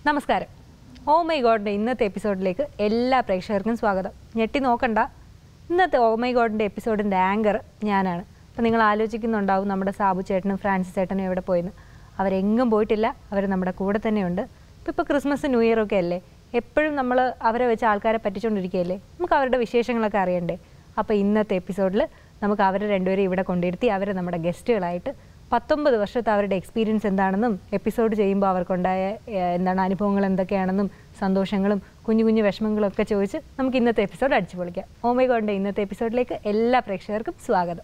നമസ്കാരം oh my ഗോഡിൻ്റെ ഇന്നത്തെ എപ്പിസോഡിലേക്ക് എല്ലാ പ്രേക്ഷകർക്കും സ്വാഗതം ഞെട്ടി നോക്കണ്ട ഇന്നത്തെ ഓ മൈ ഗോഡിൻ്റെ എപ്പിസോഡിൻ്റെ ആങ്കർ ഞാനാണ് അപ്പോൾ നിങ്ങൾ ആലോചിക്കുന്നുണ്ടാവും നമ്മുടെ സാബു ചേട്ടനും ഫ്രാൻസിസ് ചേട്ടനും എവിടെ പോയെന്ന് അവരെങ്ങും പോയിട്ടില്ല അവർ നമ്മുടെ കൂടെ തന്നെയുണ്ട് ഇപ്പോൾ ഇപ്പോൾ ക്രിസ്മസ് ന്യൂ ഇയർ ഒക്കെ അല്ലേ എപ്പോഴും നമ്മൾ അവരെ വെച്ച് ആൾക്കാരെ പറ്റിച്ചുകൊണ്ടിരിക്കുകയല്ലേ നമുക്ക് അവരുടെ വിശേഷങ്ങളൊക്കെ അറിയണ്ടേ അപ്പോൾ ഇന്നത്തെ എപ്പിസോഡിൽ നമുക്ക് അവരെ രണ്ടുപേരും ഇവിടെ കൊണ്ടിരുത്തി അവരെ നമ്മുടെ ഗസ്റ്റുകളായിട്ട് പത്തൊമ്പത് വർഷത്തെ അവരുടെ എക്സ്പീരിയൻസ് എന്താണെന്നും എപ്പിസോഡ് ചെയ്യുമ്പോൾ അവർക്കുണ്ടായ ഏഹ്, എന്താണ് അനുഭവങ്ങൾ എന്തൊക്കെയാണെന്നും സന്തോഷങ്ങളും കുഞ്ഞു കുഞ്ഞു വിഷമങ്ങളും ഒക്കെ ചോദിച്ച് നമുക്ക് ഇന്നത്തെ എപ്പിസോഡ് അടിച്ചു പൊളിക്കാം ഓമൈ ഗോഡിൻ്റെ ഇന്നത്തെ എപ്പിസോഡിലേക്ക് എല്ലാ പ്രേക്ഷകർക്കും സ്വാഗതം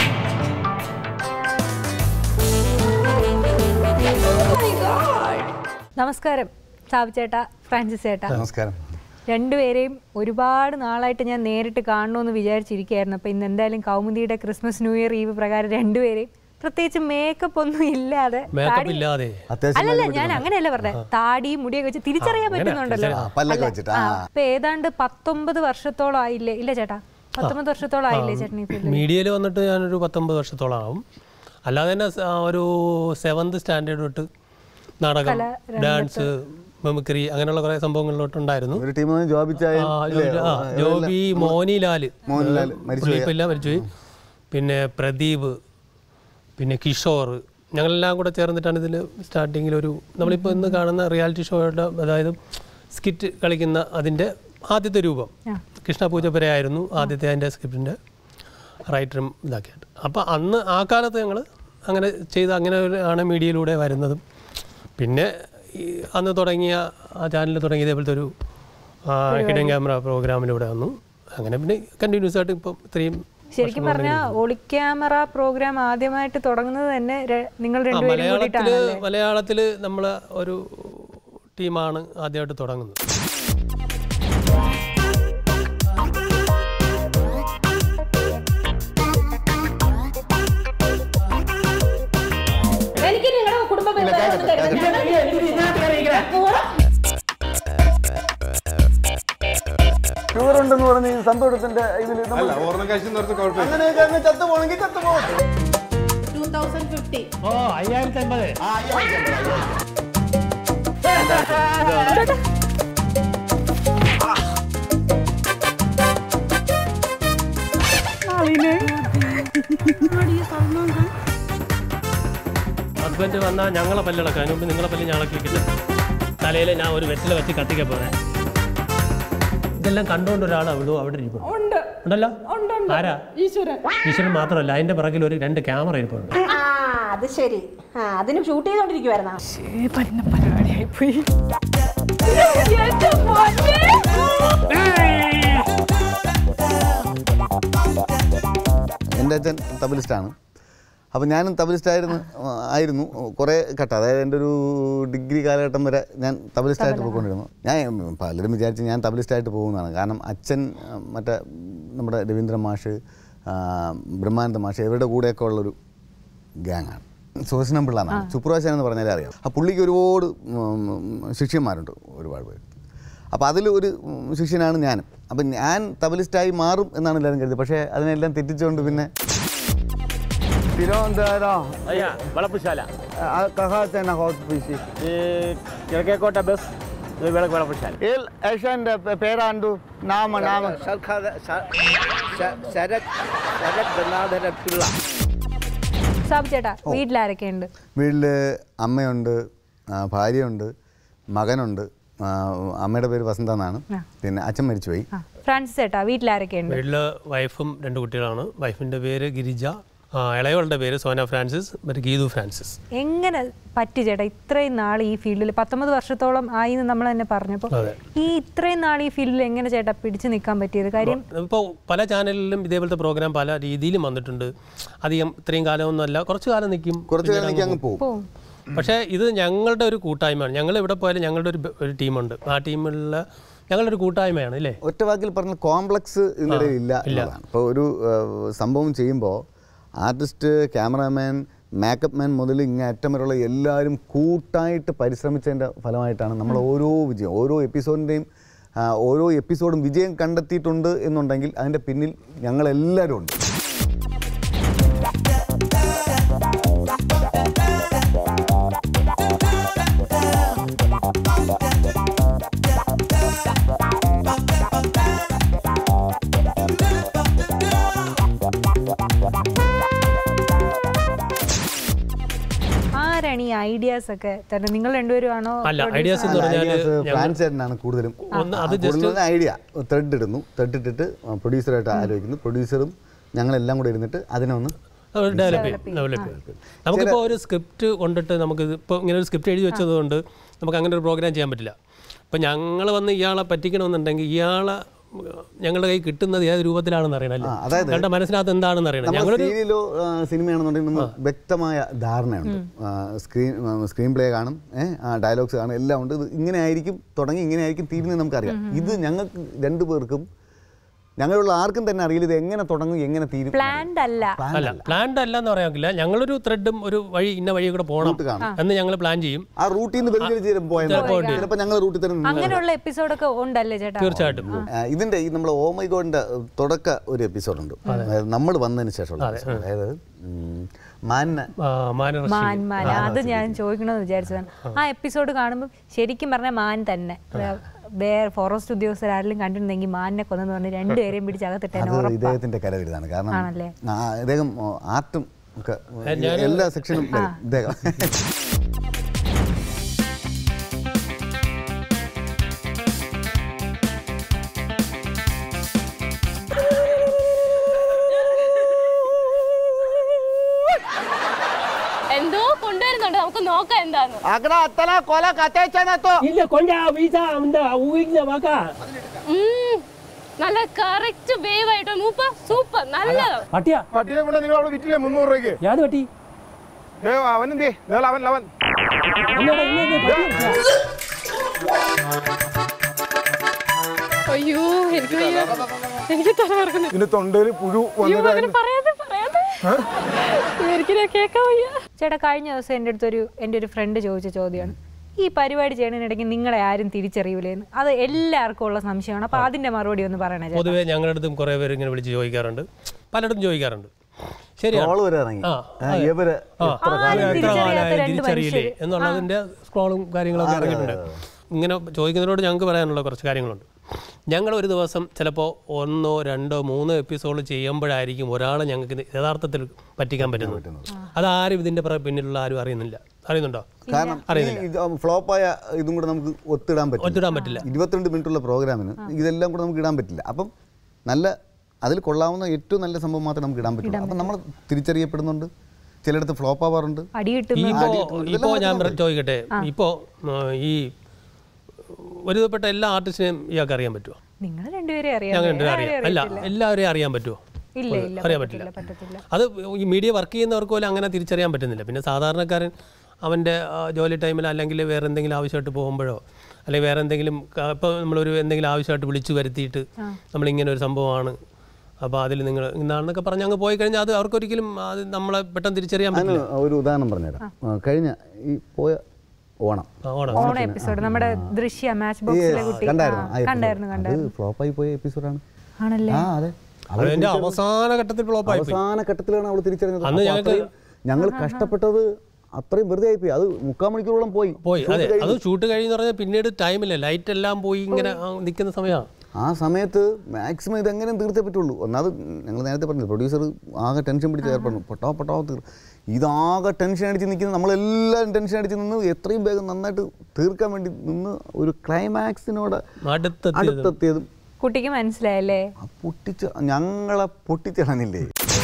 നമസ്കാരം സാബു ചേട്ടാ ഫ്രാൻസിസ് ചേട്ടാ നമസ്കാരം രണ്ടുപേരെയും ഒരുപാട് നാളായിട്ട് ഞാൻ നേരിട്ട് കാണണമെന്ന് വിചാരിച്ചിരിക്കുകയായിരുന്നു അപ്പോൾ ഇന്ന് എന്തായാലും കൗമുദിയുടെ ക്രിസ്മസ് ന്യൂ ഇയർ ഈവ് പ്രകാരം രണ്ടുപേരെയും പ്രത്യേകിച്ച് മേക്കപ്പ് ഒന്നും ഇല്ലാതെ മേക്കപ്പ് താടി- ഇല്ലാതെ അത്യാവശ്യം അല്ലല്ല ഞാൻ അങ്ങനെയല്ല പറഞ്ഞത് താടിയും മുടിയൊക്കെ വെച്ച് തിരിച്ചറിയാൻ പറ്റുന്നുണ്ടല്ലോ ആ, പല്ലൊക്കെ അല്ല, വെച്ചിട്ട്, ആ, ആ. ഇപ്പൊ ഏതാണ്ട് പത്തൊമ്പത് വർഷത്തോളം ആയില്ലേ ഇല്ല ചേട്ടാ പത്തൊമ്പത് വർഷത്തോളം ആയില്ലേ ചേട്ടൻ ഈ ഫീൽഡിൽ മീഡിയയിൽ വന്നിട്ട് ഞാനൊരു പത്തൊമ്പത് വർഷത്തോളം ആവും അല്ലാതെ തന്നെ സ- ആ ഒരു സെവൻത് സ്റ്റാൻഡേർഡ് തൊട്ട് നാടകം ഡാൻസ് മെമിക്രി അങ്ങനെയുള്ള കുറേ സംഭവങ്ങളിലോട്ടുണ്ടായിരുന്നു ഒരു ടീം ജോബിച്ചായ ആ, ജോബി- ആ, ജോബി മോനിലാല് മോഹൻലാൽ മരിച്ചുപോയി. പുള്ളിയില്ല മരിച്ചുപോയി പിന്നെ പ്രദീപ് പിന്നെ കിഷോർ ഞങ്ങളെല്ലാം കൂടെ ചേർന്നിട്ടാണ് ഇതിൽ സ്റ്റാർട്ടിങ്ങിൽ ഒരു നമ്മളിപ്പോൾ ഇന്ന് കാണുന്ന റിയാലിറ്റി ഷോയുടെ അതായത് സ്കിറ്റ് കളിക്കുന്ന അതിൻ്റെ ആദ്യത്തെ രൂപം കൃഷ്ണ പൂജപ്പുരയായിരുന്നു ആദ്യത്തെ അതിൻ്റെ സ്ക്രിപ്റ്റിൻ്റെ റൈറ്ററും ഇതാക്കിയിട്ട് അപ്പോൾ അന്ന് ആ കാലത്ത് ഞങ്ങൾ അങ്ങനെ ചെയ്ത് അങ്ങനെ ഒരു ആണ് മീഡിയയിലൂടെ വരുന്നതും പിന്നെ ഈ അന്ന് തുടങ്ങിയ ആ ചാനൽ തുടങ്ങിയ ഇതേപോലത്തെ ഒരു ഹിഡൻ ക്യാമറ പ്രോഗ്രാമിലൂടെ വന്നു അങ്ങനെ പിന്നെ കണ്ടിന്യൂസ് ആയിട്ട് ഇപ്പം ഇത്രയും ശരിക്കും പറഞ്ഞാൽ ഒളിക്യാമറ പ്രോഗ്രാം ആദ്യമായിട്ട് തുടങ്ങുന്നത് തന്നെ ര- നിങ്ങൾ ആ, രണ്ടുപേരും മലയാളത്തില് കൂടിയിട്ടാണല്ലേ മലയാളത്തില് നമ്മൾ ഒരു ടീമാണ് ആദ്യമായിട്ട് തുടങ്ങുന്നത് എനിക്ക് നിങ്ങളുടെ കുടുംബ ഷുഗർ ഉണ്ടെന്ന് പറഞ്ഞ് ഈ സന്തോഷത്തിന്റെ ഇതിൽ അല്ല ഓർമ്മ കാശ് നേരത്തെ കുഴപ്പമില്ല അങ്ങനെയൊക്കെ അങ്ങ് ചത്തു പോണെങ്കിൽ ചത്തു പോകട്ടെ ടൂ തൗസൻഡ് ഫിഫ്റ്റി ഓ അയ്യായിരത്തി അമ്പത് ഹസ്ബൻഡ് വന്നാൽ ഞങ്ങളെ പല്ലിളക്കാം അതിന് മുമ്പ് നിങ്ങളെ പല്ല് ഞങ്ങളെ കിട്ടില്ല തലയിൽ ഞാൻ ഒരു വെറ്റില വെച്ച് കത്തിക്കാൻ പോണേ ഇതെല്ലാം കണ്ടുകൊണ്ട് ഒരാൾ അവിടെ അവിടെ ഇരിപ്പുണ്ട് ഉണ്ടല്ലോ ആരാ ഈശ്വരൻ ഈശ്വരൻ മാത്രമല്ല അതിന്റെ പിറകിൽ ഒരു രണ്ട് ക്യാമറ ഇരിപ്പുണ്ട് ആ അത് ശരി ആ അതിന് ഷൂട്ട് ചെയ്തോണ്ടിരിക്കുവായിരുന്നാ എൻ്റെ അച്ഛൻ തബലിസ്റ്റാണ് അപ്പോൾ ഞാനും തബലിസ്റ്റായിരുന്നു ആയിരുന്നു കുറേ ഘട്ടം അതായത് എൻ്റെ ഒരു ഡിഗ്രി കാലഘട്ടം വരെ ഞാൻ തബലിസ്റ്റായിട്ട് പോയിക്കൊണ്ടിരുന്നു ഞാൻ പലരും വിചാരിച്ച് ഞാൻ തബലിസ്റ്റായിട്ട് പോകുന്നതാണ് കാരണം അച്ഛൻ ആ, മറ്റേ നമ്മുടെ രവീന്ദ്ര മാഷ് ആ, ബ്രഹ്മാനന്ദ മാഷ് ഇവരുടെ കൂടെയൊക്കെ ഉള്ളൊരു ഗ്യാങ്ങാണ് സുഹൃത്തിനം പിള്ള എന്നാണ് സുപ്രഭാശൻ എന്ന് പറഞ്ഞാലേ അറിയാം ആ പുള്ളിക്ക് ഒരുപാട് ഉം, ശിഷ്യന്മാരുണ്ട് ഒരുപാട് പേര് അപ്പോൾ അതിൽ ഒരു ഉം, ശിഷ്യനാണ് ഞാനും അപ്പം ഞാൻ തബലിസ്റ്റായി മാറും എന്നാണ് എല്ലാവരും കരുതിയത് പക്ഷേ അതിനെല്ലാം തെറ്റിച്ചുകൊണ്ട് പിന്നെ തിരുവനന്തപുരം അയ്യാ വളപ്പുശാല കഹാസേന ഹോസ്പിസി ഈ കിഴക്കേക്കോട്ട ബസ് ഇത് വിളക്ക് വളപ്പുശാല ഏൽ ഏഷ്യൻ്റെ പേരാണ്ടു നാമ നാമ ശരത് ശരത് ഗംഗാധര പിള്ള സാബു ചേട്ടാ വീട്ടിലാരൊക്കെ ഉണ്ട് വീട്ടിൽ അമ്മയുണ്ട് ആ, ഭാര്യയുണ്ട് മകനുണ്ട് ആ, അമ്മയുടെ പേര് വസന്ത എന്നാണ് പിന്നെ അച്ഛൻ മരിച്ചുപോയി ആ ഫ്രാൻസിസ് ചേട്ടാ വീട്ടിലാരൊക്കെ ഉണ്ട് വീട്ടില് വൈഫും രണ്ട് കുട്ടികളാണ് വൈഫിന്റെ പേര് ഗിരിജ ആ, ഇളയവളുടെ പേര് സോന ഫ്രാൻസിസ് മറ്റേ ഗീതു ഫ്രാൻസിസ് എങ്ങനെ പറ്റി ചേട്ടാ ഇത്രയും നാൾ ഈ ഫീൽഡിൽ പത്തൊമ്പത് വർഷത്തോളം ആയി എന്ന് നമ്മൾ തന്നെ പറഞ്ഞപ്പോൾ അതെ. ഈ ഇത്രയും നാൾ ഈ ഫീൽഡിൽ എങ്ങനെ ചേട്ടാ പിടിച്ചു നിൽക്കാൻ പറ്റിയത് കാര്യം ഇപ്പോൾ പല ചാനലിലും ഇതേപോലത്തെ പ്രോഗ്രാം പല രീതിയിലും വന്നിട്ടുണ്ട് അധികം ഇത്രയും കാലമൊന്നുമല്ല കുറച്ച് കാലം നിൽക്കും കുറച്ച് പിന്നീട് കാലം എനിക്ക് അങ്ങ് അങ്ങ് പോകും പോവും പക്ഷേ ഇത് ഞങ്ങളുടെ ഒരു കൂട്ടായ്മയാണ് ഞങ്ങൾ എവിടെ പോയാലും ഞങ്ങളുടെ ഒരു ബ- ഒരു ടീമുണ്ട് ആ ടീമിലുള്ള ഞങ്ങളുടെ ഒരു കൂട്ടായ്മയാണ് അല്ലേ ഒറ്റ വാക്കിൽ പറഞ്ഞ കോംപ്ലക്സ് ഇതിനിടയിൽ ഇല്ല എന്നുള്ളതാണ് ഇപ്പോൾ ഒരു ആ, സംഭവം ചെയ്യുമ്പോൾ ആർട്ടിസ്റ്റ് ക്യാമറാമാൻ മേക്കപ്പ് മാൻ മുതൽ ഇങ്ങേ അറ്റം വരെയുള്ള എല്ലാവരും കൂട്ടായിട്ട് പരിശ്രമിച്ചതിൻ്റെ ഫലമായിട്ടാണ് നമ്മൾ ഓരോ വിജയം ഓരോ എപ്പിസോഡിൻ്റെയും ഓരോ എപ്പിസോഡും വിജയം കണ്ടെത്തിയിട്ടുണ്ട് എന്നുണ്ടെങ്കിൽ അതിൻ്റെ പിന്നിൽ ഞങ്ങളെല്ലാവരും ഉണ്ട് ആരാണ് ഈ ഐഡിയാസ് ഒക്കെ തന്നെ നിങ്ങൾ രണ്ടുപേരും ആണോ അല്ല ഐഡിയാസ് എന്ന് പറഞ്ഞാൽ ഐഡിയാസ് ഫ്രാൻസ് ചേട്ടനാണ് കൂടുതലും ഒന്ന് അത് കൂടുതലും ഐഡിയ ത്രെഡ് ഇടുന്നു ത്രെഡ് ഇട്ടിട്ട് പ്രൊഡ്യൂസറായിട്ട് ആലോചിക്കുന്നു പ്രൊഡ്യൂസറും ഞങ്ങളെല്ലാം കൂടെ ഇരുന്നിട്ട് അതിനെ ഒന്ന് ഡെവലപ്പ് ചെയ്യും ഡെവലപ്പ് ചെയ്യും നമുക്കിപ്പോൾ ഒരു സ്ക്രിപ്റ്റ് കൊണ്ടിട്ട് നമുക്ക് ഇപ്പോൾ ഇങ്ങനെ ഒരു സ്ക്രിപ്റ്റ് എഴുതി വെച്ചതുകൊണ്ട് നമുക്ക് അങ്ങനെ ഒരു പ്രോഗ്രാം ചെയ്യാൻ പറ്റില്ല ഇപ്പം ഞങ്ങൾ വന്ന് ഇയാളെ പറ്റിക്കണമെന്നുണ്ടെങ്കിൽ ഇയാളെ ഞങ്ങളുടെ കൈ കിട്ടുന്നത് ഏത് രൂപത്തിലാണെന്ന് അറിയണമല്ലോ ആ, അതായത് ഞങ്ങളുടെ മനസ്സിനകത്ത് എന്താണെന്ന് അറിയണം നമ്മൾ ഞങ്ങളൊരു സീരിയലോ സിനിമയാണെന്നുണ്ടെങ്കിൽ നമ്മൾ വ്യക്തമായ ധാരണയുണ്ട് ആ, സ്ക്രീൻ ആ, സ്ക്രീൻ പ്ലേ കാണും ഡയലോഗ്സ് കാണും എല്ലാം ഉണ്ട് ഇത് ഇങ്ങനെ ആയിരിക്കും തുടങ്ങി ഇങ്ങനെ ആയിരിക്കും തീരുന്നത് നമുക്കറിയാം ഇത് ഞങ്ങൾക്ക് രണ്ടു പേർക്കും ഞങ്ങളുള്ള ആർക്കും തന്നെ അറിയില്ല ഇത് എങ്ങനെ തുടങ്ങും എങ്ങനെ തീരും പ്ലാൻഡ് അല്ല അല്ല പ്ലാൻഡ് അല്ല എന്ന് പറയാൻ പറ്റില്ല ഞങ്ങളൊരു ത്രെഡും ഒരു വഴി ഇന്ന വഴി കൂടെ പോകണം റൂട്ട് കാണും. എന്ന് ഞങ്ങൾ പ്ലാൻ ചെയ്യും ആ റൂട്ടിൽ നിന്ന് വ്യതിചലിച്ച് പോയാൽ ചിലപ്പോൾ ഞങ്ങൾ റൂട്ടിൽ തന്നെ നിന്ന് അങ്ങനെയുള്ള എപ്പിസോഡൊക്കെ ഉണ്ടല്ലേ ചേട്ടാ തീർച്ചയായിട്ടും ആ, ഇതിന്റെ ഈ നമ്മൾ ഓ മൈ ഗോഡിന്റെ തുടക്ക ഒരു എപ്പിസോഡുണ്ട് നമ്മൾ വന്നതിന് ശേഷമുള്ള episode. അതായത് ഉം, മാന്ന ആ, മാനർഷി മാൻ മാൻ അത് ഞാൻ ചോദിക്കണമെന്ന് വിചാരിച്ചതാണ് ആ എപ്പിസോഡ് കാണുമ്പോൾ ശരിക്കും പറഞ്ഞാൽ മാൻ തന്നെ വേറെ ഫോറസ്റ്റ് ഉദ്യോഗസ്ഥർ ആരെങ്കിലും കണ്ടിട്ടുണ്ടെങ്കിൽ മാനിനെ കൊന്നെന്ന് പറഞ്ഞ് രണ്ടുപേരെയും പിടിച്ച് അകത്തിട്ടെ അത് ഇദ്ദേഹത്തിന്റെ കരവിരുതാണ് കാരണം ആണല്ലേ? ആ, ഇദ്ദേഹം ആർട്ടും ഒക്കെ എല്ലാ സെക്ഷനും വരും ഇദ്ദേഹം എന്തോ കൊണ്ടുവരുന്നുണ്ട് നമുക്ക് നോക്കാം എന്താന്ന് ಅಕಡ ಹತ್ತಲ ಕೊಲ ಕತೆ ಚೆನ್ನಾಯ್ತು ಇಲ್ಲ ಕೊಂಡ ಬೀಜ ಒಂದು ಹೂವಿನ ಮಗ ഉം, നല്ല കറക്റ്റ് വേവ് ആയിട്ട് മൂപ്പ സൂപ്പർ നല്ലത് പട്ടിയ പട്ടിയെ കൊണ്ട് നിങ്ങൾ അവിടെ വിറ്റില്ലേ മുന്നൂറ് രൂപയ്ക്ക് യാത് പട്ടി ഏ അവനെന്തേ അവൻ അവൻ എന്നോട് ഇങ്ങനെ പട്ടി അയ്യോ എനിക്ക് വയ്യ. എനിക്ക് തല കറക്കുന്നു ഇതിന്റെ തൊണ്ടയിൽ പുഴു അയ്യോ അങ്ങനെ പറയാതെ പറയാതെ എനിക്കിനെ കേൾക്കാൻ വയ്യ ചേട്ടാ കഴിഞ്ഞ ദിവസം എൻ്റെ അടുത്തൊരു എൻ്റെ ഒരു ഫ്രണ്ട് ചോദിച്ച ചോദ്യമാണ് ഈ പരിപാടി ചെയ്യണതിനിടയ്ക്ക് നിങ്ങളെ ആരും തിരിച്ചറിയൂലേന്ന് അത് എല്ലാവർക്കും ഉള്ള സംശയമാണ് അപ്പൊ അതിന്റെ മറുപടി ഒന്ന് പറയണേ ചേട്ടാ പൊതുവേ ഞങ്ങളുടെ അടുത്തും കുറേ പേര് ഇങ്ങനെ വിളിച്ച് ചോദിക്കാറുണ്ട് പലയിടത്തും ചോദിക്കാറുണ്ട് ശരിയാണ് ഓള് വരെ ഇറങ്ങി ആ, ആ, ഇവര് ആ, എത്ര അത് കാലം എത്ര തിരിച്ചറിയാത്ത കാലമായി രണ്ട് തിരിച്ചറിയില്ലേ മനുഷ്യര്. എന്നുള്ളതിന്റെ സ്ക്രോളും കാര്യങ്ങളൊക്കെ ഇറങ്ങിയിട്ടുണ്ട് ഇങ്ങനെ ചോദിക്കുന്നതിനോട് ഞങ്ങൾക്ക് പറയാനുള്ള കുറച്ച് കാര്യങ്ങളുണ്ട് ഞങ്ങൾ ഒരു ദിവസം ചിലപ്പോൾ ഒന്നോ രണ്ടോ മൂന്നോ എപ്പിസോഡ് ചെയ്യുമ്പോഴായിരിക്കും ഒരാളെ ഞങ്ങൾക്ക് ഇത് യഥാർത്ഥത്തിൽ പറ്റിക്കാൻ പറ്റുന്നത് അതാരും ഇതിന്റെ പിറ- പിന്നിലുള്ള ആരും അറിയുന്നില്ല അറിയുന്നുണ്ടോ കാരണം ഈ ഫ്ലോപ്പായ ഇതും കൂടെ നമുക്ക് ഒത്തിടാൻ പറ്റും ഒത്തിടാൻ പറ്റില്ല ഇരുപത്തിരണ്ട് മിനിറ്റുള്ള പ്രോഗ്രാമിന് ഇതെല്ലാം കൂടെ നമുക്ക് ഇടാൻ പറ്റില്ല അപ്പം നല്ല അതിൽ കൊള്ളാവുന്ന ഏറ്റവും നല്ല സംഭവം മാത്രമേ നമുക്ക് ഇടാൻ പറ്റുള്ളൂ അപ്പം നമ്മൾ തിരിച്ചറിയപ്പെടുന്നുണ്ട് ചിലയിടത്ത് ഫ്ലോപ്പ് ആവാറുണ്ട് അടി കിട്ടുന്ന ഇപ്പോ ഇപ്പോ ഞാൻ പറ- ചോദിക്കട്ടെ ഇപ്പോ ആ, ഈ ഒരുവിധപ്പെട്ട എല്ലാ ആർട്ടിസ്റ്റിനെയും ഇയാൾക്ക് അറിയാൻ പറ്റുമോ നിങ്ങൾ രണ്ടുപേരെ അറിയാം ഞങ്ങൾ രണ്ടുപേരും അറിയാം അല്ല എല്ലാവരെയും അറിയാൻ പറ്റുമോ ഇല്ല ഇല്ല അറിയാൻ പറ്റത്തില്ല പറ്റില്ല പറ്റത്തില്ല അത് ഈ മീഡിയ വർക്ക് ചെയ്യുന്നവർക്ക് പോലും അങ്ങനെ തിരിച്ചറിയാൻ പറ്റുന്നില്ല പിന്നെ സാധാരണക്കാരൻ അവൻ്റെ ആ, ജോലി ടൈമിൽ അല്ലെങ്കിൽ വേറെ എന്തെങ്കിലും ആവശ്യമായിട്ട് പോകുമ്പോഴോ അല്ലെങ്കിൽ വേറെ എന്തെങ്കിലും ഇപ്പോൾ നമ്മളൊരു എന്തെങ്കിലും ആവശ്യമായിട്ട് വിളിച്ചു വരുത്തിയിട്ട് നമ്മളിങ്ങനെ ഒരു സംഭവമാണ് അപ്പോൾ അതിൽ നിങ്ങൾ ഇന്നാണെന്നൊക്കെ പറഞ്ഞ് അങ്ങ് പോയി കഴിഞ്ഞാൽ അത് അവർക്കൊരിക്കലും അത് നമ്മളെ പെട്ടെന്ന് തിരിച്ചറിയാൻ അതിന് പറ്റില്ല ഒരു ഉദാഹരണം പറഞ്ഞുതരാം ആ, കഴിഞ്ഞ ഈ പോയ ഓണം ആ, ഓണം ഓണ എപ്പിസോഡ് നമ്മുടെ ദൃശ്യ മാച്ച് ബോക്സിലെ കുട്ടി കണ്ടായിരുന്നു ആ, കണ്ടായിരുന്നു അത് കണ്ടായിരുന്നു ഫ്ലോപ്പായി പോയ എപ്പിസോഡാണ് ആണല്ലേ ആ അതെ അവൾ അതിൻ്റെ അവസാന ഘട്ടത്തിൽ ഫ്ലോപ്പായി അവസാന ഘട്ടത്തിലാണ് അവൾ തിരിച്ചറിഞ്ഞത് അന്ന് അപ്പോൾ ഞങ്ങൾക്ക് അത്രയും ഞങ്ങൾ കഷ്ടപ്പെട്ടത് അത്രയും വെറുതെ ആയിപ്പോയി അത് മുക്കാൽ മണിക്കൂറോളം പോയി പോയി അതെ അത് ഷൂട്ട് കഴിഞ്ഞ് പറഞ്ഞാൽ പിന്നീട് ടൈമില്ല ലൈറ്റ് എല്ലാം പോയി ഇങ്ങനെ ആ, നിൽക്കുന്ന സമയമാണ് ആ സമയത്ത് മാക്സിമം ഇതെങ്ങനെ തീർത്തേ പറ്റുള്ളൂ ഒന്നാമത് ഞങ്ങൾ നേരത്തെ പറഞ്ഞു പ്രൊഡ്യൂസർ ആകെ ടെൻഷൻ പിടിച്ച് ഏർപ്പെടുന്നു പൊട്ടോ പൊട്ടോ തീർ ഇതാകെ ടെൻഷൻ അടിച്ച് നിൽക്കുന്ന നമ്മളെല്ലാവരും ടെൻഷൻ അടിച്ച് നിന്ന് എത്രയും വേഗം നന്നായിട്ട് തീർക്കാൻ വേണ്ടി നിന്ന് ഒരു ക്ലൈമാക്സിനോട് അടുത്തെത്തിയത് അടുത്തെത്തിയതും കുട്ടിക്ക് മനസ്സിലായല്ലേ ആ പൊട്ടിച്ച് ഞങ്ങളെ പൊട്ടിച്ചളഞ്ഞില്ലേ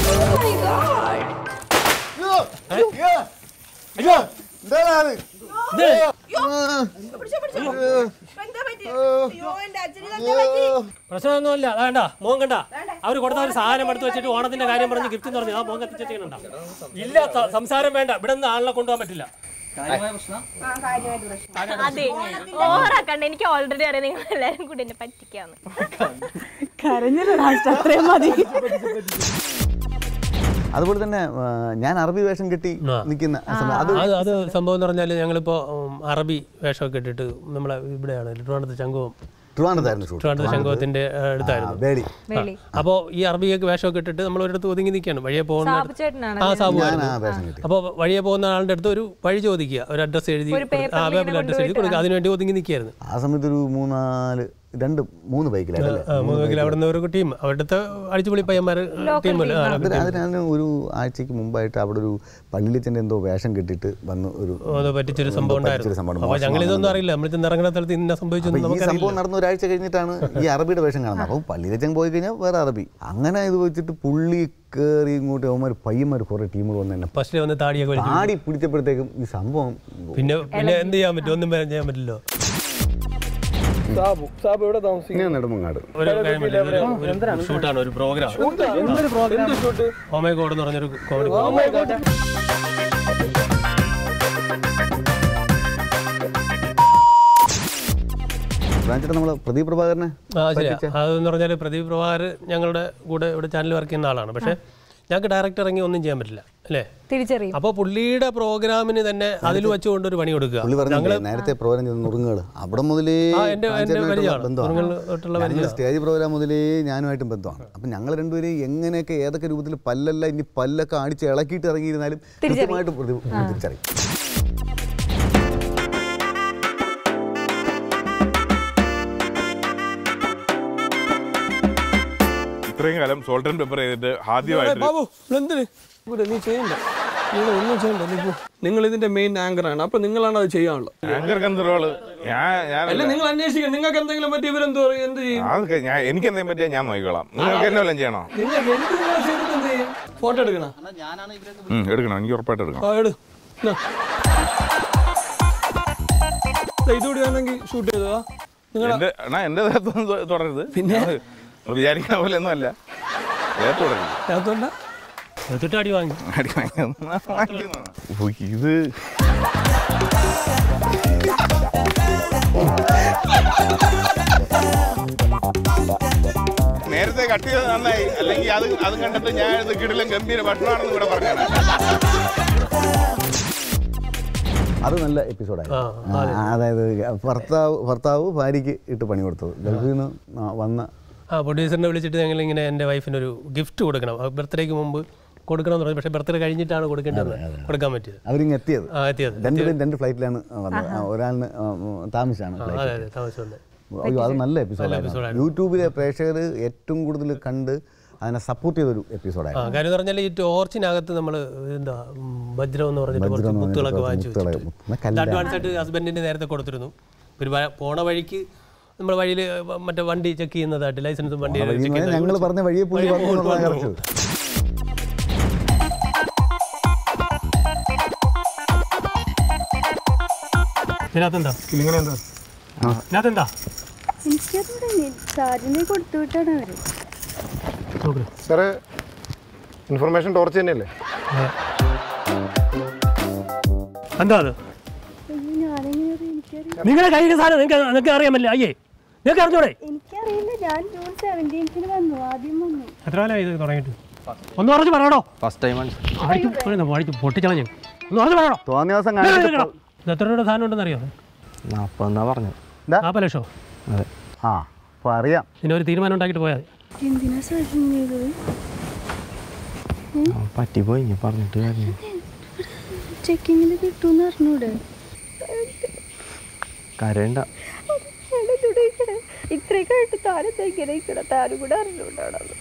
പ്രശ്നമൊന്നുമില്ല വേണ്ട മോൻ കണ്ട അവർ കൊടുത്ത ഒരു സാധനം എടുത്ത് വെച്ചിട്ട് ഓണത്തിന്റെ കാര്യം പറഞ്ഞ് ഗിഫ്റ്റ് എന്ന് പറഞ്ഞു ആ മോൻ കത്തിച്ചിട്ടുണ്ടോ ഇല്ല സ- സംസാരം വേണ്ട ഇവിടെ നിന്ന് ആളിനെ കൊണ്ടുപോകാൻ പറ്റില്ല അതെ ഓറാക്കണ്ട എനിക്ക് ഓൾറെഡി അറിയാം നിങ്ങൾ എല്ലാരും കൂടി എന്നെ പറ്റിക്കാന്ന് അതുപോലെ തന്നെ ആ, ഞാൻ അറബി വേഷം കെട്ടി ആ. നിൽക്കുന്ന ആ സമയം അത് അത് അത് സംഭവം എന്ന് പറഞ്ഞാൽ ഞങ്ങളിപ്പോൾ അറബി വേഷമൊക്കെ ഇട്ടിട്ട് നമ്മളെ ഇവിടെയാണ് ട്രിവാണ്ടത്ത് ശംഖുവം ട്രിവാൻഡ്രത്തായിരുന്നു ഷൂട്ട് ട്രിവാണ്ടത്ത് ശംഖുവത്തിൻ്റെ അടുത്തായിരുന്നു വേടി വേളി അപ്പോൾ ഈ അറബിയൊക്കെ വേഷമൊക്കെ ഇട്ടിട്ട് നമ്മൾ ഒരിടത്ത് ഒതുങ്ങി നിൽക്കുകയാണ് വഴിയെ പോകുന്ന സാബു ചേട്ടനാണ് ആ ഞാൻ സാബുവായിരുന്നു ആ വേഷം കെട്ടി അപ്പോൾ വഴിയെ പോകുന്ന ആളുടെ അടുത്ത് ഒരു വഴി ചോദിക്കുക ഒരു അഡ്രസ്സ് എഴുതി ഒരു കൊടുക്കുക. ആ പേപ്പറിൽ പേപ്പറിൽ അഡ്രസ്സ് എഴുതി കൊടുക്കുക അതിനുവേണ്ടി ഒതുങ്ങി നിൽക്കുകയായിരുന്നു ആ സമയത്ത് ഒരു മൂന്നാല് രണ്ട് മൂന്ന് ബൈക്കിലായിരുന്നു ആ, മൂന്ന് കിലോ അവിടെ നിന്ന് ഒരു ടീം അവിടുത്തെ അടിച്ചുപൊളി പയ്യന്മാർ ടീമല്ലേ അതിന് അതിനാണ് ഒരു ആഴ്ചയ്ക്ക് മുമ്പായിട്ട് അവിടെ ഒരു പള്ളിയിലച്ചൻ്റെ എന്തോ വേഷം കെട്ടിട്ട് വന്ന് ഒരു അത് പറ്റിച്ചൊരു സംഭവം പറ്റിച്ചൊരു സംഭവം ഉണ്ടായിരുന്നു അപ്പോൾ ഞങ്ങൾ ഇതൊന്നും അറിയില്ല നമ്മൾ ചെന്ന് ഇറങ്ങുന്ന സ്ഥലത്ത് ഇന്ന സംഭവിച്ചു അപ്പൊ ഈ നമുക്കറിയില്ല സംഭവം നടന്ന ഒരാഴ്ച കഴിഞ്ഞിട്ടാണ് ഈ അറബിയുടെ വേഷം കാണുന്നത് അപ്പം പള്ളിയിലച്ചൻ പോയി കഴിഞ്ഞാൽ വേറെ അറബി അങ്ങനെ ഇത് വെച്ചിട്ട് പുള്ളി കയറി ഇങ്ങോട്ട് അവന്മാർ പയ്യന്മാർ കുറേ ടീമുകൾ വന്ന് തന്നെ ഫസ്റ്റിൽ വന്ന് താടിയൊക്കെ വലിച്ചു ആടി പിടിച്ചപ്പോഴത്തേക്കും ഈ സംഭവം പിന്നെ പിന്നെ എന്ത് ചെയ്യാൻ പറ്റും ഒന്നും വേറെ ചെയ്യാൻ പറ്റില്ലോ സാബു സാബു എവിടെ താമസിക്കും ഇങ്ങനെ നെടുമങ്ങാട് ഒരു കാര്യമില്ല, ഇതൊരു- ഒരു ഷൂട്ടാണ് ഒരു പ്രോഗ്രാം എന്ത് ഷൂട്ട് ഹോമേ കോഡ് എന്ന് പറഞ്ഞൊരു കോമഡി ബ്രാഞ്ചിട്ട് നമ്മൾ പ്രദീപ് പ്രഭാകരനെ ആ ശരിയാ അതെന്ന് പറഞ്ഞാൽ പ്രദീപ് പ്രഭാകർ ഞങ്ങളുടെ കൂടെ ഇവിടെ ചാനൽ വർക്ക് ചെയ്യുന്ന ആളാണ് പക്ഷേ ഞങ്ങൾക്ക് ഡയറക്റ്റ് ഇറങ്ങി ഒന്നും ചെയ്യാൻ പറ്റില്ല അല്ലേ തിരിച്ചറിയും അപ്പോൾ പുള്ളിയുടെ പ്രോഗ്രാമിന് തന്നെ അതിൽ വെച്ചുകൊണ്ട് ഒരു പണി കൊടുക്കുക പുള്ളി പറഞ്ഞില്ലേ നേരത്തെ പ്രോഗ്രാം ചെയ്ത നുറുങ്ങുകൾ അവിടെ മുതലേ ആ, എൻ്റെ- എൻ്റെ പരിചയമാണ്. നുറുങ്ങുകൾ തൊട്ടുള്ള ഞങ്ങൾ സ്റ്റേജ് പ്രോഗ്രാം മുതലേ ഞാനുമായിട്ടും ബന്ധമാണ് അപ്പം ഞങ്ങൾ രണ്ടുപേരും എങ്ങനെയൊക്കെ ഏതൊക്കെ രൂപത്തിൽ പല്ലല്ല ഇനി പല്ലൊക്കെ അടിച്ച് ഇളക്കിയിട്ട് ഇറങ്ങിയിരുന്നാലും കൃത്യമായിട്ട് പ്രതി- തിരിച്ചറിയും ഇത്രയും കാലം സോൾട്ട് ആൻഡ് പെപ്പർ ചെയ്തിട്ട് ആദ്യമായിട്ട് ബാബു എന്തിന് ഇവിടെ നീ ചെയ്യണ്ട നിങ്ങൾ ഒന്നും ചെയ്യണ്ട നീ പോ നിങ്ങൾ ഇതിന്റെ മെയിൻ ആങ്കർ ആണ് അപ്പൊ നിങ്ങളാണ് അത് ചെയ്യാനുള്ളത് ആങ്കർ കന്തറോള് ഞാൻ ഞാൻ അല്ല നിങ്ങൾ അന്വേഷിക്കണം നിങ്ങൾക്ക് എന്തെങ്കിലും പറ്റി ഇവരെന്ത് പറയും എന്ത് ചെയ്യും അതൊക്കെ ഞാൻ എനിക്ക് എന്തെങ്കിലും പറ്റിയാൽ ഞാൻ നോക്കിക്കോളാം നിങ്ങൾക്ക് എന്നെ വല്ലതും ചെയ്യണോ നിങ്ങൾക്ക് എനിക്ക് നിങ്ങൾ ചെയ്തിട്ട് എന്ത് ചെയ്യും ഫോട്ടോ എടുക്കണം ഉം, എടുക്കണം എനിക്ക് ഉറപ്പായിട്ട് എടുക്കണം ആ എട് എന്നാ. ദേ, ഇതുകൂടി വേണമെങ്കിൽ ഷൂട്ട് ചെയ്തതാ നിങ്ങൾ എന്റെ എന്നാ എന്റെ ദേഹത്തൊന്നും തൊ- തുടരരുത് പിന്നെ വിചാരിക്കുന്ന പോലെ ഒന്നും അല്ല ദേഹത്ത് തുടരരുത് അതുകൊണ്ടാ എടുത്തിട്ട് അടി വാങ്ങി അടി വാങ്ങിക്കുന്ന- വാങ്ങിക്കുന്നതാണ്. ഓ, ഇത് നേരത്തെ കട്ട് ചെയ്ത് നന്നായി അല്ലെങ്കിൽ അത് അതും കണ്ടിട്ട് ഞാൻ ഇത് കിടിലും ഗംഭീര ഭക്ഷണമാണെന്ന് ഇവിടെ പറഞ്ഞാണ് അത് നല്ല എപ്പിസോഡായിരുന്നു ആ, ആ, അതായത് ഭർത്താവ് ഭർത്താവ് ഭാര്യയ്ക്ക് ഇട്ട് പണി കൊടുത്തത് ഗൾഫിൽ നിന്ന് ആ, വന്ന ആ പ്രൊഡ്യൂസറിനെ വിളിച്ചിട്ട് ഞങ്ങൾ ഇങ്ങനെ എൻ്റെ വൈഫിന് ഒരു ഗിഫ്റ്റ് കൊടുക്കണം ബർത്ത്ഡേക്ക് മുമ്പ് കൊടുക്കണം എന്ന് പറഞ്ഞു പക്ഷേ ബർത്ത്ഡേ കഴിഞ്ഞിട്ടാണ് കൊടുക്കേണ്ടത് കൊടുക്കാൻ പറ്റിയത് അവരിങ്ങ് എത്തിയത് ആ എത്തിയത് രണ്ടുപേരും രണ്ട് ഫ്ലൈറ്റിലാണ് വന്നത് ആ, ഒരാളിന് ആ, ഉം, താമസിച്ചാണ് ആ, ഫ്ലൈറ്റ് അതെ അതെ താമസിച്ചുണ്ട് അയ്യോ അത് നല്ല എപ്പിസോഡായിരുന്നു യൂട്യൂബിലെ പ്രേക്ഷകർ ഏറ്റവും കൂടുതൽ കണ്ട് അതിനെ സപ്പോർട്ട് ചെയ്തൊരു ആ എപ്പിസോഡായിരുന്നു കാര്യം എന്ന് പറഞ്ഞാൽ ഈ ടോർച്ചിനകത്ത് നമ്മൾ എന്താ ഉം, വജ്രം എന്ന് പറഞ്ഞിട്ട് കുറച്ച് എന്ന് മുത്തുകളൊക്കെ പറഞ്ഞിട്ട് വാങ്ങിച്ചു മുത്തുകളെ- വെച്ചിട്ട് മുത്ത് കല്ലാണ്. അഡ്വാൻസ് ആയിട്ട് ഹസ്ബൻഡിന് നേരത്തെ കൊടുത്തിരുന്നു ഒരു വ- പോണ വഴിക്ക് നമ്മൾ വഴിയിൽ മറ്റേ വണ്ടി ചെക്ക് ചെയ്യുന്നതായിട്ട് ലൈസൻസും വണ്ടി ചെക്ക് ഞങ്ങൾ പറഞ്ഞ വഴിയെ പുള്ളി വന്നു എന്നുള്ളതാണ് വന്നു. കറക്റ്റ് ഇതിനകത്തെന്താ ഇതിനകത്തെന്താ എനിക്കറിയില്ല ചാർജിന് കൊടുത്തു വിട്ടാണ് അവര് നോക്ക് സാറേ ഇൻഫർമേഷൻ ടോർച്ച് തന്നെയല്ലേ എന്താ അത് ഞാനെങ്ങനെ അറിയാം? എനിക്കറിയില്ല നിങ്ങളുടെ കയ്യിൽ സാധനം നിങ്ങൾക്ക് നിങ്ങൾക്ക് അറിയാൻ പറ്റില്ല അയ്യേ നിങ്ങൾക്ക് അറിഞ്ഞൂടെ എനിക്കറിയില്ല ഞാൻ ജൂൺ സെവൻറ്റീൻത്തിന് വന്നു ആദ്യം വന്നു എത്ര കാലമായി ഇത് തുടങ്ങിയിട്ട് ഒന്ന് ഉറച്ച് പറയണോ ഫസ്റ്റ് ടൈം അടിച്ച് പൊട്ടിച്ചളഞ്ഞു ഒന്ന് ഉറച്ച് പറയണോ തോന്നിയ ദിവസം കാണിച്ചിട്ട് ഇത് എത്ര രൂപയുടെ സാധനം ഉണ്ടെന്ന് അറിയോ നാൽപ്പതെന്നാ പറഞ്ഞു നാൽപ്പത് ലക്ഷോ അതെ ആ അപ്പോൾ അറിയാം പിന്നെ ഒരു തീരുമാനം ഉണ്ടാക്കിയിട്ട് പോയാൽ മതി എന്തിനാ സർജൻ ചെയ്തത് പറ്റിപ്പോയി ഞാൻ പറഞ്ഞിട്ട് കാര്യം ചെക്കിങ്ങിൽ കിട്ടുമെന്ന് അറിഞ്ഞൂടെ കരയണ്ട ഇത്രയൊക്കെ ആയിട്ട് താനെന്താ ഇങ്ങനെ ഇരിക്കണ താനും കൂടെ അറിഞ്ഞൂടാണത്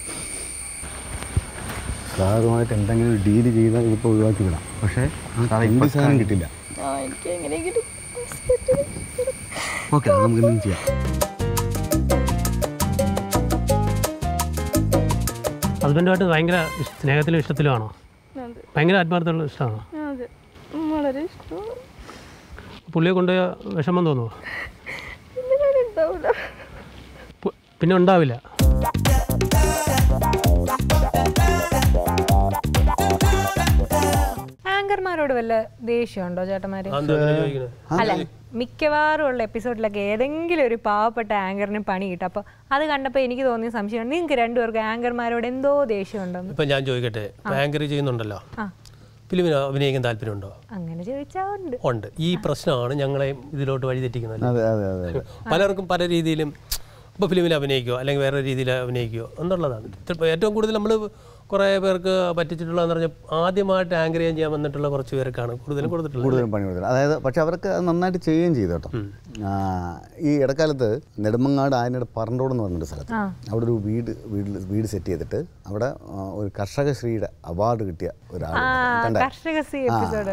സാറുമായിട്ട് എന്തെങ്കിലും ഒരു ഡീല് ചെയ്താൽ ഇതിപ്പോൾ ഒഴിവാക്കി വിടാം പക്ഷേ ആ എന്ത് സാധനം കിട്ടില്ല ആ എനിക്ക് എങ്ങനെയെങ്കിലും ഹോസ്പിറ്റലിൽ ഓക്കെ നമുക്ക് എന്തെങ്കിലും ചെയ്യാം ഹസ്ബൻഡുമായിട്ട് ഭയങ്കര ഇഷ്- സ്നേഹത്തിലും ഇഷ്ടത്തിലുമാണോ അതെ ഭയങ്കര ആത്മാർത്ഥമുള്ള ഇഷ്ടമാണോ അതെ വളരെ ഇഷ്ടമാണ് പുള്ളിയെ കൊണ്ടുപോയ വിഷമം തോന്നുമോ പിന്നെ ഞാൻ ഉണ്ടാവില്ല പു- പിന്നെ ഉണ്ടാവില്ല ആങ്കർമാരോട് വല്ല ദേഷ്യമുണ്ടോ ചേട്ടന്മാര് അതെന്താ അങ്ങനെ ചോദിക്കുന്നത്? അല്ല മിക്കവാറും ഉള്ള എപ്പിസോഡിലൊക്കെ ഏതെങ്കിലും ഒരു പാവപ്പെട്ട ആങ്കറിന് പണി കിട്ടും അപ്പോൾ അത് കണ്ടപ്പോൾ എനിക്ക് തോന്നിയ സംശയമാണ് നിങ്ങൾക്ക് രണ്ടുപേർക്ക് ആങ്കർമാരോട് എന്തോ ദേഷ്യമുണ്ടെന്ന് ഇപ്പം ഞാൻ ചോദിക്കട്ടെ ആങ്കർ ചെയ്യുന്നുണ്ടല്ലോ ആ ഫിലിമിന് അഭിനയിക്കാൻ താല്പര്യമുണ്ടോ അങ്ങനെ ചോദിച്ചാൽ ഉണ്ട് ഉണ്ട് ഈ പ്രശ്നമാണ് ഞങ്ങളെ ഇതിലോട്ട് വഴിതെറ്റിക്കുന്നത് അതെ അതെ അതെ അതെ പലർക്കും പല രീതിയിലും ഇപ്പോൾ ഫിലിമിൽ അഭിനയിക്കുകയോ അല്ലെങ്കിൽ വേറെ രീതിയിൽ അഭിനയിക്കുകയോ എന്നുള്ളതാണ് ചിലപ്പോൾ ഏറ്റവും കൂടുതൽ നമ്മൾ കുറേ പേർക്ക് പറ്റിച്ചിട്ടുള്ളതെന്ന് പറഞ്ഞാൽ ആദ്യമായിട്ട് ആങ്കർ ചെയ്യാൻ വന്നിട്ടുള്ള കുറച്ച് പേർക്കാണ് കൂടുതലും കൊടുത്തിട്ടുള്ളത് കൂടുതലും പണി കൊടുത്തത് അതായത് പക്ഷെ അവർക്ക് അത് നന്നായിട്ട് ചെയ്യുകയും ചെയ്തു കേട്ടോ ആ, ഈ ഇടക്കാലത്ത് നെടുമങ്ങാട് ആനയുടെ പറണ്ടോട് എന്ന് പറഞ്ഞൊരു സ്ഥലത്ത് ആ. അവിടെ ഒരു വീട് വീട്ടിൽ വീട് സെറ്റ് ചെയ്തിട്ട് അവിടെ ആ, ഒരു കർഷകശ്രീയുടെ അവാർഡ് കിട്ടിയ ഒരാൾ ആ കണ്ടേ? കർഷക സി ആ. എപ്പിസോഡ്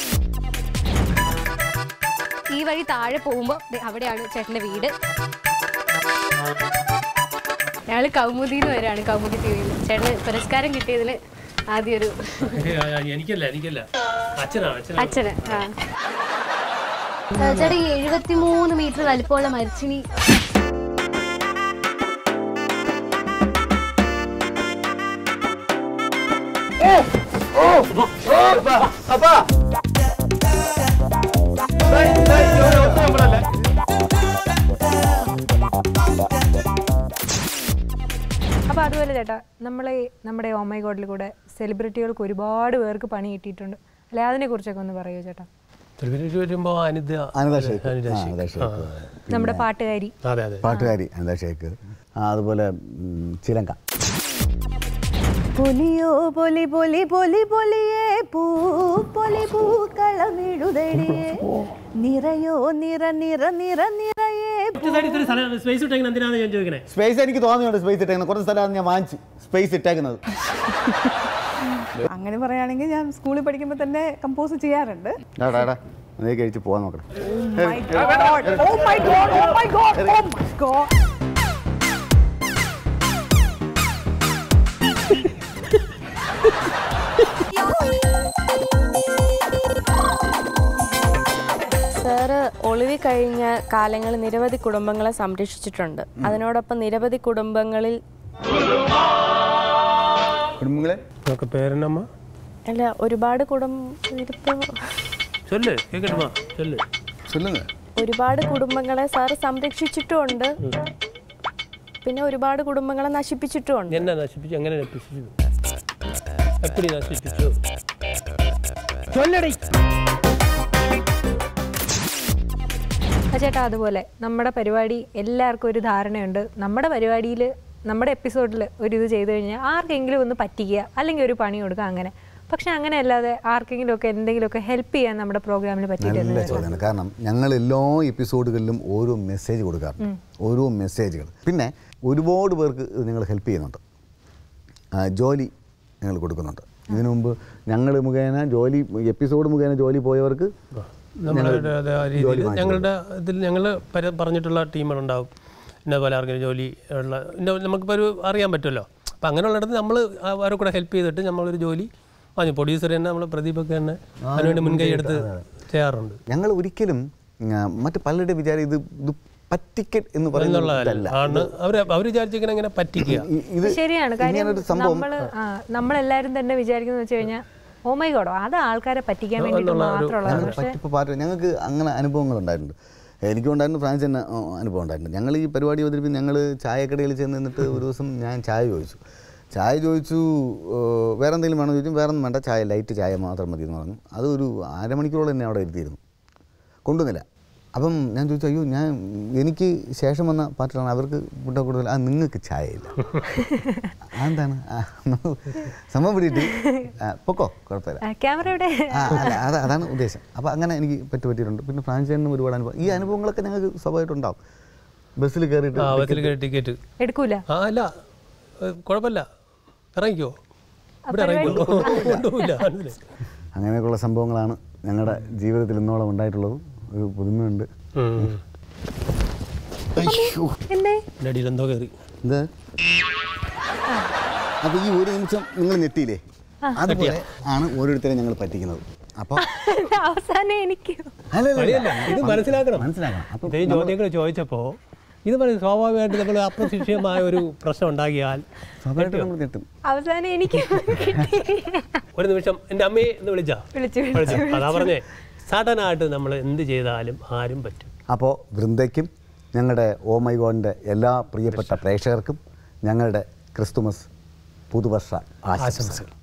ഈ വഴി താഴെ പോകുമ്പോൾ അവിടെയാണ് ചേട്ടൻ്റെ വീട് ഞങ്ങൾ കൗമുദിന്ന് വരാണ് കൗമുദി ടി വിയിൽ ചേട്ടന് പുരസ്കാരം കിട്ടിയതിൽ ആദ്യം ഒരു എനിക്കല്ല എനിക്കല്ല അച്ഛനാണ് അച്ഛനാണ് അച്ഛന് ആ ചേട്ടാ ഈ എഴുപത്തി മൂന്ന് മീറ്റർ വലിപ്പമുള്ള മരിച്ചിനി അപ്പോൾ അതുപോലെ ചേട്ടാ നമ്മളെ നമ്മുടെ ഓമൈ ഗോഡിൽ കൂടെ സെലിബ്രിറ്റികൾക്ക് ഒരുപാട് പേർക്ക് പണി കിട്ടിയിട്ടുണ്ട് അല്ലെ അതിനെ കുറിച്ചൊക്കെ ഒന്ന് പറയൂ ചേട്ടാ തിരുവനന്തപുരം വരുമ്പോൾ അനിത അനിത ഷേക്ക് അനിത ആ, ഷേക്ക്. അനിത ഷേക്ക്. ആ. നമ്മുടെ പാട്ടുകാരി അതെ അതെ പാട്ടുകാരി അനിത ഷേക്ക് ആ, അതുപോലെ ഉം, ചിലങ്ക പൊലിയോ പൊലി പൊലി പൊലി പൊലിയേ പൂ പൊലി പൂക്കളമിടുതടിയേ നിറയോ നിറ നിറ നിറ നിറയേ സ്പേസ് ഇട്ടെങ്കിൽ എന്തിനാണ് ഞാൻ ചോദിക്കണേ സ്പേസ് എനിക്ക് തോന്നിയുണ്ട് സ്പേസ് ഇട്ടേക്കുന്നത് കുറച്ച് സ്ഥലമാണ് ഞാൻ വാങ്ങിച്ച് സ്പേസ് ഇട്ടേക്കുന്നത് അങ്ങനെ പറയുകയാണെങ്കിൽ ഞാൻ സ്കൂളിൽ പഠിക്കുമ്പോൾ തന്നെ കമ്പോസ് ചെയ്യാറുണ്ട് എടാ എടാ നീ കഴിച്ച് പോകാൻ നോക്കണം Oh my God, oh my God, oh my God. Sir ഒളിവി കഴിഞ്ഞ കാലങ്ങളിൽ നിരവധി കുടുംബങ്ങളെ സംരക്ഷിച്ചിട്ടുണ്ട് അതിനോടൊപ്പം നിരവധി കുടുംബങ്ങളിൽ കുടുംബങ്ങളെ നമുക്ക് പേരനമ്മ അല്ല ഒരുപാട് കുടുംബം ഇതിപ്പോ ചൊല്ല് കേക്കട്ടുമാ ചൊല്ല് ചൊല്ലുங்க ഒരുപാട് കുടുംബങ്ങളെ സാറ് സംരക്ഷിച്ചിട്ടുമുണ്ട് പിന്നെ ഒരുപാട് കുടുംബങ്ങളെ നശിപ്പിച്ചിട്ടുമുണ്ട് എന്നെ നശിപ്പിച്ചു എങ്ങനെ നശിപ്പിച്ചു എപ്പടി നശിപ്പിച്ചു ചൊല്ലടി ആ ചേട്ടാ അതുപോലെ നമ്മുടെ പരിപാടി എല്ലാവർക്കും ഒരു ധാരണയുണ്ട് നമ്മുടെ പരിപാടിയിൽ നമ്മുടെ എപ്പിസോഡിൽ ഒരു ഇത് ചെയ്തു കഴിഞ്ഞാൽ ആർക്കെങ്കിലും ഒന്ന് പറ്റിക്കുക അല്ലെങ്കിൽ ഒരു പണി കൊടുക്കുക അങ്ങനെ പക്ഷെ അങ്ങനെ അല്ലാതെ ആർക്കെങ്കിലും ഒക്കെ എന്തെങ്കിലുമൊക്കെ ഹെൽപ്പ് ചെയ്യാൻ നമ്മുടെ പ്രോഗ്രാമിൽ നല്ല പറ്റിയിട്ടുണ്ട് ചോദ്യമാണ് കാരണം ഞങ്ങൾ എല്ലാ എപ്പിസോഡുകളിലും ഓരോ മെസ്സേജ് കൊടുക്കാറുണ്ട് ഓരോ മെസ്സേജുകൾ പിന്നെ ഒരുപാട് പേർക്ക് നിങ്ങൾ ഹെൽപ്പ് ചെയ്യുന്നുണ്ട് ആ, ജോലി ഞങ്ങൾ കൊടുക്കുന്നുണ്ട് ഇതിനു മുമ്പ് ഞങ്ങൾ മുഖേന ജോലി എപ്പിസോഡ് മുഖേന ജോലി പോയവർക്ക് നമ്മളുടെ ഞങ്ങൾ അത് ആ ജോലി രീതിയിൽ വാങ്ങിച്ചു ഞങ്ങളുടെ ഇതിൽ ഞങ്ങൾ പറഞ്ഞിട്ടുള്ള ടീമുകളുണ്ടാവും ഇന്ന പോലെ ആർക്കെങ്കിലും ജോലി ഉള്ള ഇന്ന നമുക്കിപ്പോൾ ഒരു അറിയാൻ പറ്റുമല്ലോ അപ്പം അങ്ങനെയുള്ളിടത്ത് നമ്മൾ അവരെ കൂടെ ഹെൽപ്പ് ചെയ്തിട്ട് നമ്മളൊരു ജോലി വാങ്ങി പ്രൊഡ്യൂസർ തന്നെ നമ്മൾ പ്രദീപൊക്കെ തന്നെ അതിനുവേണ്ടി മുൻകൈ എടുത്ത് ചെയ്യാറുണ്ട് ഞങ്ങൾ ഒരിക്കലും ആ, മറ്റ് പലരുടെ വിചാരം ഇത് ഇത് പറ്റിക്കൽ എന്ന് എന്നുള്ളതല്ല പറയുന്നതല്ല ആണ് അവർ അവർ വിചാരിച്ചിങ്ങനെ ഇങ്ങനെ പറ്റിക്കുക ഇ- ഇത് ശരിയാണ് കാര്യം ഇങ്ങനൊരു സംഭവം നമ്മൾ നമ്മളെല്ലാവരും തന്നെ വിചാരിക്കുന്നത് വെച്ച് കഴിഞ്ഞാൽ ഓ മൈ ഗോഡോ അത് ആൾക്കാരെ പറ്റിക്കാൻ വേണ്ടിയിട്ട് മാത്രമുള്ളതാണ് ഞങ്ങൾക്ക് പക്ഷെ പറ്റിപ്പോൾ പാട്ട് ഞങ്ങൾക്ക് അങ്ങനെ അനുഭവങ്ങൾ ഉണ്ടായിട്ടുണ്ട് എനിക്കും ഉണ്ടായിരുന്നു ഫ്രാൻസ് തന്നെ ആ, അനുഭവം ഉണ്ടായിട്ടുണ്ട് ഞങ്ങൾ ഈ പരിപാടി അവതരിപ്പിച്ച് ഞങ്ങൾ ചായക്കടയിൽ ചെന്ന് നിന്നിട്ട് ഒരു ദിവസം ഞാൻ ചായ ചോദിച്ചു ചായ ചോദിച്ചു ഏഹ്, വേറെ എന്തെങ്കിലും വേണമെന്ന് ചോദിച്ചു വേറെ ഒന്നും വേണ്ട ചായ ലൈറ്റ് ചായ മാത്രം മതി എന്ന് പറഞ്ഞു അത് ഒരു അരമണിക്കൂറോളം എന്നെ അവിടെ ഇരുത്തിയിരുന്നു കൊണ്ടുവന്നില്ല അപ്പം ഞാൻ ചോദിച്ചു അയ്യോ ഞാൻ എനിക്ക് ശേഷം വന്ന പാർട്ടികളാണ് അവർക്ക് ഫുഡ് കൂടുതൽ ആ നിങ്ങൾക്ക് ചായയില്ല അതെന്താണ് ആ, സംഭവം പിടിയിട്ട് ആ, പൊക്കോ കുഴപ്പമില്ല ക്യാമറയുടെ ആ, അല്ല, അത് അതാണ് ഉദ്ദേശം അപ്പോൾ അങ്ങനെ എനിക്ക് പറ്റു പറ്റിയിട്ടുണ്ട് പിന്നെ ഫ്രാൻസൈനും ഒരുപാട് അനുഭവം ഈ അനുഭവങ്ങളൊക്കെ ഞങ്ങൾക്ക് സ്വാഭാവികമായിട്ടുണ്ടാവും ബസ്സിൽ കയറിയിട്ട് ആ ബസ്സിൽ കയറി ടിക്കറ്റ് എടുക്കൂല ആ അല്ല ഏ, കുഴപ്പമില്ല ഇറങ്ങിക്കോ ഇവിടെ ഇറങ്ങിക്കോ കൊണ്ടുപോയില്ല മനസ്സിലായി അങ്ങനെയൊക്കെയുള്ള സംഭവങ്ങളാണ് ഞങ്ങളുടെ ജീവിതത്തിൽ ഇന്നോളം ഉണ്ടായിട്ടുള്ളത് ഒരു പുതുമയുണ്ട് അയ്യോ എന്തേ എൻ്റെ അടിയിൽ എന്തോ കയറി എന്ത് അപ്പോൾ ഈ ഒരു നിമിഷം നിങ്ങൾ ഞെട്ടിയില്ലേ അതുപോലെ ആണ് ഓരോരുത്തരെയും ഞങ്ങൾ പറ്റിക്കുന്നത് അപ്പോൾ അവസാനം എനിക്ക് പണിയല്ല, ഇത് മനസ്സിലാക്കണം മനസ്സിലാക്കണം അപ്പോൾ ഇതേ ചോദ്യങ്ങൾ ചോദിച്ചപ്പോൾ ഇത് പറയും സ്വാഭാവികമായിട്ട് നമ്മൾ അപ്രതീക്ഷിതമായ ഒരു പ്രശ്നം ഉണ്ടാക്കിയാൽ സ്വാഭാവികമായിട്ട് നമ്മൾ ഞെട്ടും അവസാനം എനിക്ക് കിട്ടി. ഒരു നിമിഷം എൻ്റെ അമ്മയെ എന്ന് വിളിച്ചാ വിളിച്ചു വിളിച്ചു അതാ പറഞ്ഞേ സഡനായിട്ട് നമ്മൾ എന്ത് ചെയ്താലും ആരും പറ്റും അപ്പോൾ വൃന്ദയ്ക്കും ഞങ്ങളുടെ ഓ മൈ ഗോഡിൻ്റെ എല്ലാ പ്രിയപ്പെട്ട പ്രേക്ഷകർക്കും ഞങ്ങളുടെ ക്രിസ്തുമസ് പുതുവർഷ ആശംസകൾ